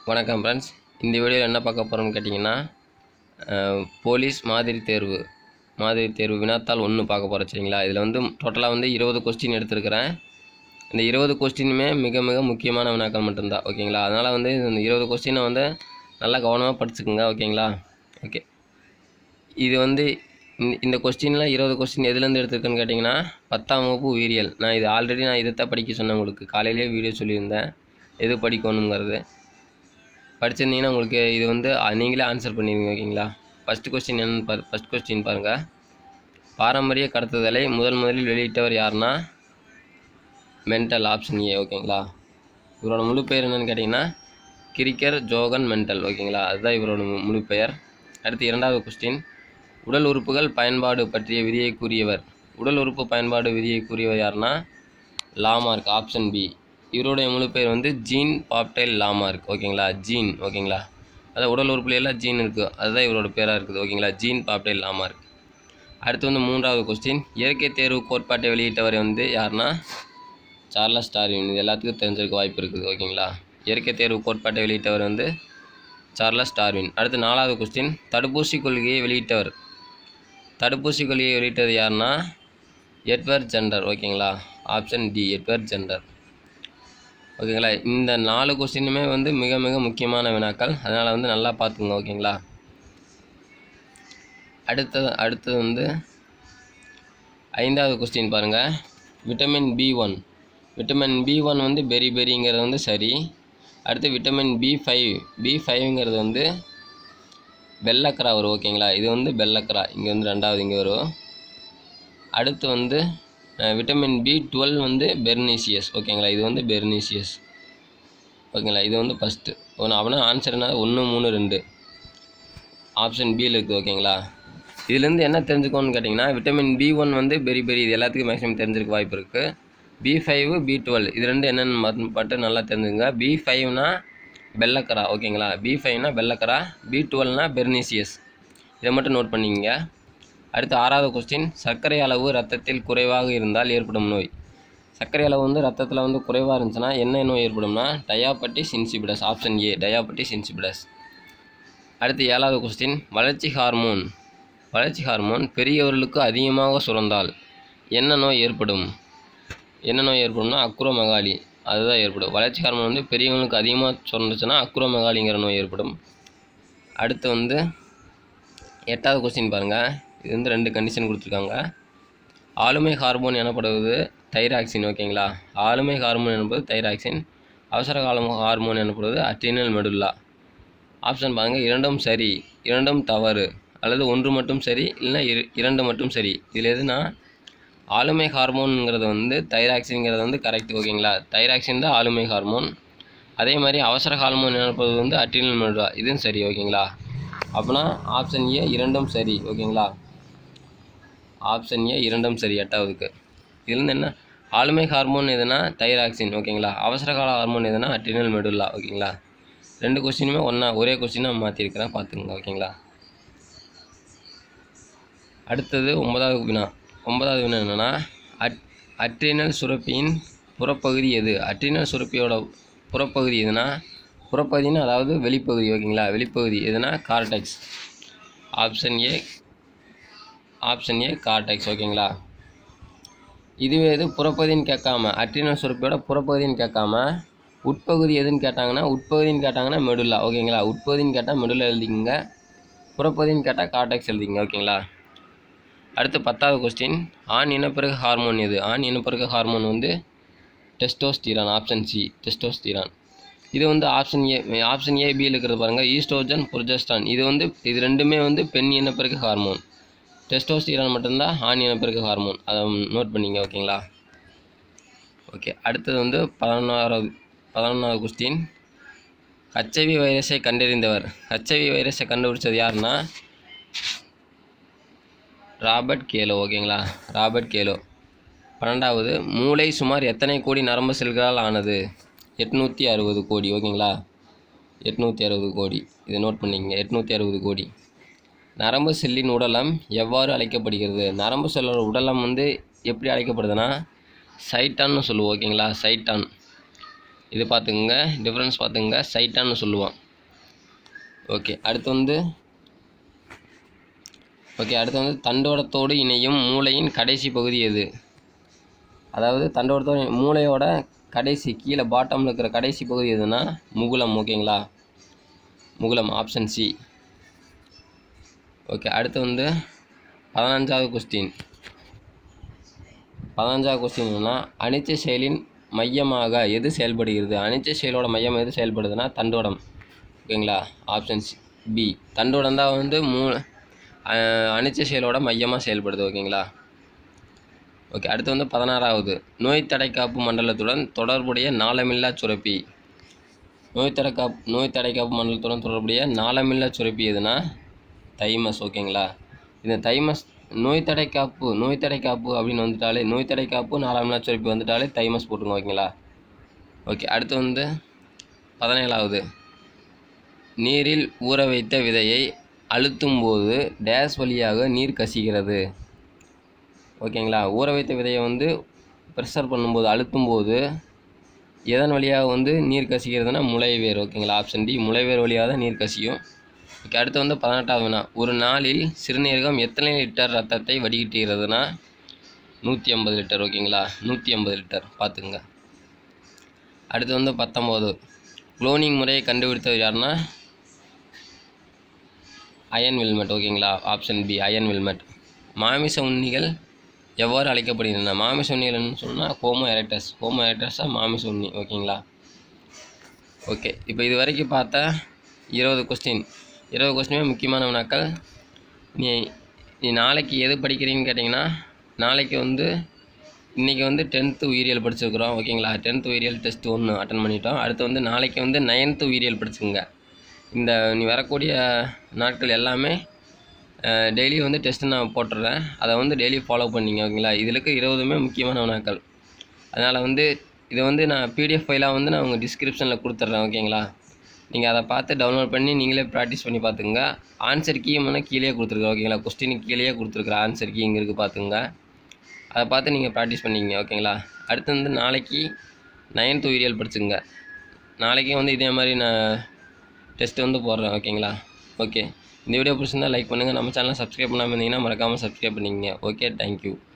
வணக்கம் ஃப்ரெண்ட்ஸ் இந்த வீடியோவில் என்ன பார்க்க போகிறோம்னு கேட்டிங்கன்னா அஹ், போலீஸ் மாதிரி தேர்வு மாதிரி தேர்வு வினாத்தாள் ஒன்று பார்க்க போகிறோம் சரிங்களா இதில் வந்து டோட்டலாக வந்து இருபது கொஸ்டின் எடுத்திருக்கிறேன் இந்த இருபது கொஸ்டினுமே மிக மிக முக்கியமான வினாக்கள் மட்டும்தான் ஓகேங்களா அதனால் வந்து இந்த இருபது கொஸ்டினை வந்து நல்லா கவனமாக படிச்சுக்குங்க ஓகேங்களா ஓகே இது வந்து இந்த இந்த கொஸ்டினில் இருபது கொஸ்டின் எதுலேருந்து எடுத்திருக்கேன்னு கேட்டிங்கன்னா பத்தாம் வகுப்பு உயிரியல் நான் இது ஆல்ரெடி நான் இதைத்தான் படிக்க சொன்னேன் உங்களுக்கு காலையிலேயே வீடியோ சொல்லியிருந்தேன் எது படிக்கணுங்கிறது படிச்சிருந்தீங்கன்னா உங்களுக்கு இது வந்து அஹ், நீங்களே ஆன்சர் பண்ணிடுவீங்க ஓகேங்களா ஃபஸ்ட்டு கொஸ்டின் என்னன்னு பாரு ஃபஸ்ட் கொஸ்டின் பாருங்கள் பாரம்பரிய கடத்துதலை முதல் முதலில் வெளியிட்டவர் யாருன்னா மென்டல் ஆப்ஷன் ஏ ஓகேங்களா இவரோட முழு பெயர் என்னன்னு கேட்டிங்கன்னா கிரிக்கர் ஜோகன் மென்டல் ஓகேங்களா அதுதான் இவரோட மு- முழு பெயர் அடுத்து இரண்டாவது கொஸ்டின் உடல் உறுப்புகள் பயன்பாடு பற்றிய விதியை கூறியவர் உடல் உறுப்பு பயன்பாடு விதியை கூறியவர் யாருன்னா லாமார்க் ஆப்ஷன் பி இவருடைய முழு பெயர் வந்து ஜீன் பாப்டைல் லாமார்க் ஓகேங்களா ஜீன் ஓகேங்களா அதான் உடல் உறுப்புல எல்லாம் ஜீன் இருக்குது அதுதான் இவரோட பேராக இருக்குது ஓகேங்களா ஜீன் பாப்டைல் லாமார்க் அடுத்து வந்து மூன்றாவது கொஸ்டின் இயற்கை தேர்வு கோட்பாட்டை வெளியிட்டவர் வந்து யாருன்னா சார்லஸ் டார்வின் இது எல்லாத்துக்கும் தெரிஞ்சிருக்க வாய்ப்பு இருக்குது ஓகேங்களா இயற்கை தேர்வு கோட்பாட்டை வெளியிட்டவர் வந்து சார்லஸ் டார்வின் அடுத்து நாலாவது கொஸ்டின் தடுப்பூசி கொள்கையை வெளியிட்டவர் தடுப்பூசி கொள்கையை வெளியிட்டது யாருன்னா எட்வர்ட் ஜெண்டர் ஓகேங்களா ஆப்ஷன் டி எட்வர்ட் ஜெண்டர் ஓகேங்களா இந்த நாலு கொஸ்டினுமே வந்து மிக மிக முக்கியமான வினாக்கள் அதனால் வந்து நல்லா பார்த்துங்க ஓகேங்களா அடுத்தது அடுத்தது வந்து ஐந்தாவது கொஸ்டின் பாருங்கள் vitamin B one vitamin B one வந்து பெரி பெரிங்கிறது வந்து சரி அடுத்து விட்டமின் பி ஃபைவ் பி ஃபைவ்ங்கிறது வந்து வெள்ளக்கரா வரும் ஓகேங்களா இது வந்து வெள்ளக்கரா இங்கே வந்து ரெண்டாவது இங்கே வரும் அடுத்து வந்து அஹ், விட்டமின் பி டுவெல் வந்து பெர்னீசியஸ் ஓகேங்களா இது வந்து பெர்னீசியஸ் ஓகேங்களா இது வந்து ஃபஸ்ட்டு ஒன்று அப்படின்னா ஆன்சர் என்ன ஒன்று மூணு ரெண்டு ஆப்ஷன் பியில் இருக்குது ஓகேங்களா இதுலேருந்து என்ன தெரிஞ்சுக்கோன்னு கேட்டிங்கன்னா விட்டமின் பி ஒன் வந்து பெரி பெரி இது எல்லாத்துக்கும் மேக்ஸிமம் தெரிஞ்சிருக்க வாய்ப்பு இருக்குது பி ஃபைவ் பி டுவெல் இது ரெண்டு என்னென்னு மட்~ மட்டும் நல்லா தெரிஞ்சுங்க பி ஃபைவ்னா வெள்ளக்கரா ஓகேங்களா பி ஃபைவ்னா வெள்ளக்கரா பி டுவெல்னா பெர்னீசியஸ் இதை மட்டும் நோட் பண்ணிக்கங்க அடுத்து ஆறாவது கொஸ்டின் சர்க்கரை அளவு ரத்தத்தில் குறைவாக இருந்தால் ஏற்படும் நோய் சர்க்கரை அளவு வந்து ரத்தத்தில் வந்து குறைவாக இருந்துச்சுன்னா என்ன நோய் ஏற்படும்னா diabetes insipidus option A diabetes insipidus அடுத்து ஏழாவது கொஸ்டின் வளர்ச்சி ஹார்மோன் வளர்ச்சி ஹார்மோன் பெரியவர்களுக்கு அதிகமாக சுரந்தால் என்ன நோய் ஏற்படும் என்ன நோய் ஏற்படும்னா அக்குரோமெகாலி அதுதான் ஏற்படும் வளர்ச்சி ஹார்மோன் வந்து பெரியவங்களுக்கு அதிகமாக சுரந்துச்சுன்னா அக்குரோமெகாலிங்கிற நோய் ஏற்படும் அடுத்து வந்து எட்டாவது கொஸ்டின் பாருங்கள் இது வந்து ரெண்டு கண்டிஷன் கொடுத்துருக்காங்க ஆளுமை ஹார்மோன் எனப்படுவது தைராக்சின் ஓகேங்களா ஆளுமை ஹார்மோன் என்பது தைராக்சின் அவசர கால ஹார்மோன் எனப்படுவது அட்ரினல் மெடுல்லா ஆப்ஷன் பாருங்கள் இரண்டும் சரி இரண்டும் தவறு அல்லது ஒன்று மட்டும் சரி இல்லைன்னா இரு இரண்டு மட்டும் சரி இதில் எதுனா ஆளுமை ஹார்மோனுங்கிறது வந்து தைராக்சின்ங்கிறது வந்து கரெக்ட் ஓகேங்களா தைராக்சின் தான் ஆளுமை ஹார்மோன் அதே மாதிரி அவசர ஹார்மோன் எனப்படுவது வந்து அட்ரினல் மெடுல்லா இதுவும் சரி ஓகேங்களா அப்படின்னா ஆப்ஷன் ஏ இரண்டும் சரி ஓகேங்களா ஆப்ஷன் ஏ இரண்டும் சரி எட்டாவதுக்கு இதுலேருந்து என்ன ஆளுமை ஹார்மோன் எதுனா தைராக்சின் ஓகேங்களா அவசர கால ஹார்மோன் எதுனா அட்ரினல் மெடுல்லா ஓகேங்களா ரெண்டு கொஸ்டினுமே ஒன்றா ஒரே கொஸ்டினாக மாற்றிருக்கிறேன் பார்த்துங்க ஓகேங்களா அடுத்தது ஒன்பதாவது வினா ஒன்பதாவது வினா என்னென்னா அட் அட்ரினல் சுரப்பியின் புறப்பகுதி எது அட்ரினல் சுரப்பியோட புறப்பகுதி எதுனா புறப்பகுதின்னா அதாவது வெளிப்பகுதி ஓகேங்களா வெளிப்பகுதி எதுனா cortex option A option A cortex ஓகேங்களா இதுவே இது புறப்பகுதின்னு கேட்காம அட்ரினல் சுரப்பியோட புறப்பகுதின்னு கேட்காம உட்பகுதி எதுன்னு கேட்டாங்கன்னா உட்பகுதின்னு கேட்டாங்கன்னா மெடுல்லா ஓகேங்களா உட்பகுதின்னு கேட்டால் மெடுல்லா எழுதிக்கங்க புறப்பகுதின்னு கேட்டால் கார்டெக்ஸ் எழுதிங்க ஓகேங்களா அடுத்து பத்தாவது கொஸ்டின் ஆண் இனப்பெருக்க ஹார்மோன் எது ஆண் இனப்பெருக்க ஹார்மோன் வந்து டெஸ்டோஸ்டிரான் ஆப்ஷன் சி டெஸ்டோஸ்டிரான் இது வந்து ஆப்ஷன் ஏ ஆப்ஷன் ஏ பியில் இருக்கிறது பாருங்கள் ஈஸ்ட்ரோஜன் புரஜஸ்டான் இது வந்து இது ரெண்டுமே வந்து பெண் இனப்பெருக்க ஹார்மோன் டெஸ்டோஸ்டிரான் மட்டும்தான் ஆண் இனப்பெருக்க ஹார்மோன் அதை நோட் பண்ணிங்க ஓகேங்களா ஓகே அடுத்தது வந்து பதினொன்றாவது பதினொன்றாவது கொஸ்டின் ஹச்ஐவி வைரஸை கண்டறிந்தவர் ஹச்ஐவி வைரஸை கண்டுபிடிச்சது யாருன்னா ராபர்ட் கேலோ ஓகேங்களா ராபர்ட் கேலோ பன்னெண்டாவது மூளை சுமார் எத்தனை கோடி நரம்பு செல்களால் ஆனது எட்நூற்றி அறுபது கோடி ஓகேங்களா எட்நூற்றி அறுபது கோடி இதை நோட் பண்ணிக்கங்க எட்நூற்றி அறுபது கோடி நரம்பு செல்லின் உடலம் எவ்வாறு அழைக்கப்படுகிறது நரம்பு செல்லோட உடலம் வந்து எப்படி அழைக்கப்படுதுன்னா சைட்டான்னு சொல்லுவோம் ஓகேங்களா சைட்டான் இது பார்த்துக்குங்க டிஃப்ரென்ஸ் பார்த்துக்குங்க சைட்டான்னு சொல்லுவோம் ஓகே அடுத்து வந்து ஓகே அடுத்து வந்து தண்டோடத்தோடு இணையும் மூளையின் கடைசி பகுதி எது அதாவது தண்டோடத்தோடு மூளையோட கடைசி கீழே பாட்டமில் இருக்கிற கடைசி பகுதி எதுனா முகுலம் ஓகேங்களா முகுலம் ஆப்ஷன் சி ஓகே அடுத்து வந்து பதினஞ்சாவது கொஸ்டின் பதினஞ்சாவது கொஸ்டின் என்னன்னா அனிச்ச செயலின் மையமாக எது செயல்படுகிறது அனிச்ச செயலோட மையம் எது செயல்படுதுன்னா தண்டோடம் ஓகேங்களா ஆப்ஷன்ஸ் பி தண்டோடம் தான் வந்து மூ அஹ், அனிச்ச செயலோட மையமாக செயல்படுது ஓகேங்களா ஓகே அடுத்து வந்து பதினாறாவது நோய் தடைக்காப்பு மண்டலத்துடன் தொடர்புடைய நாளமில்லா சுரப்பி நோய் தடைக்காப்பு நோய் தடைக்காப்பு மண்டலத்துடன் தொடர்புடைய நாளமில்லா சுரப்பி எதுனா தைமஸ் ஓகேங்களா இந்த தைமஸ் நோய் தடைக்காப்பு நோய் தடைக்காப்பு அப்படின்னு வந்துட்டாலே நோய் தடைக்காப்பு நாலாமில்லா சுரப்பி வந்துட்டாலே தைமஸ் போட்டுருங்க ஓகேங்களா ஓகே அடுத்து வந்து பதினேழாவது நீரில் ஊற வைத்த விதையை அழுத்தும் போது டேஸ் வழியாக நீர் கசிகிறது ஓகேங்களா ஊற வைத்த விதையை வந்து ப்ரெஷர் பண்ணும்போது அழுத்தும் போது எதன் வழியாக வந்து நீர் கசிக்கிறதுனா முளைவேர் ஓகேங்களா ஆப்ஷன் டி முளைவேர் வழியாக தான் நீர் கசியும் ஓகே அடுத்து வந்து பதினெட்டாவது வினா ஒரு நாளில் சிறுநீரகம் எத்தனை லிட்டர் ரத்தத்தை வடிகட்டுகிறதுனா நூற்றி ஐம்பது லிட்டர் ஓகேங்களா நூற்றி ஐம்பது லிட்டர் பார்த்துங்க அடுத்து வந்து பத்தொம்போது குளோனிங் முறையை கண்டுபிடித்தவர் யாருன்னா அயன் வில்மெட் ஓகேங்களா ஆப்ஷன் பி அயன் வில்மெட் மாமிச உண்ணிகள் எவ்வாறு அழைக்கப்படுகின்றன மாமிச உண்ணிகள்னு சொன்னால் ஹோமோ எரக்டஸ் ஹோமோ எரக்டஸாக மாமிச உண்ணி ஓகேங்களா ஓகே இப்போ இது வரைக்கும் பார்த்த இருபது கொஸ்டின் இருபது கொஸ்டினுமே முக்கியமான வினாக்கள் நீ நீ நாளைக்கு எது படிக்கிறீங்கன்னு கேட்டிங்கன்னா நாளைக்கு வந்து இன்றைக்கி வந்து டென்த்து உயிரியல் படிச்சிருக்கிறோம் ஓகேங்களா டென்த்து உயிரியல் டெஸ்ட் ஒன்று அட்டன் பண்ணிட்டோம் அடுத்து வந்து நாளைக்கு வந்து நைன்த்து உயிரியல் படிச்சுங்க இந்த நீ வரக்கூடிய நாட்கள் எல்லாமே டெய்லி வந்து டெஸ்ட்டு நான் போட்டுடுறேன் அதை வந்து டெய்லி ஃபாலோ பண்ணிங்க ஓகேங்களா இதில் இருக்க இருபதுமே முக்கியமான வினாக்கள் அதனால் வந்து இதை வந்து நான் பிடிஎஃப் ஃபைலாக வந்து நான் உங்கள் டிஸ்கிரிப்ஷனில் கொடுத்துட்றேன் ஓகேங்களா நீங்கள் அதை பார்த்து டவுன்லோட் பண்ணி நீங்களே ப்ராக்டிஸ் பண்ணி பார்த்துங்க ஆன்சர் கீயும் வந்து கீழே கொடுத்துருக்கேன் ஓகேங்களா கொஸ்டினுக்கு கீழேயே கொடுத்துருக்குற ஆன்சர் கீ இங்கே இருக்குது பார்த்துங்க அதை பார்த்து நீங்கள் ப்ராக்டிஸ் பண்ணிங்க ஓகேங்களா அடுத்து வந்து நாளைக்கு நைன்த் உயிரியல் படிச்சுங்க நாளைக்கும் வந்து இதே மாதிரி நான் டெஸ்ட் வந்து போடுறேன் ஓகேங்களா ஓகே இந்த வீடியோ பிடிச்சிருந்தா லைக் பண்ணுங்கள் நம்ம சேனலை சப்ஸ்கிரைப் பண்ணாமல் இருந்தீங்கன்னா மறக்காமல் சப்ஸ்கிரைப் பண்ணிக்கங்க ஓகே தேங்க்யூ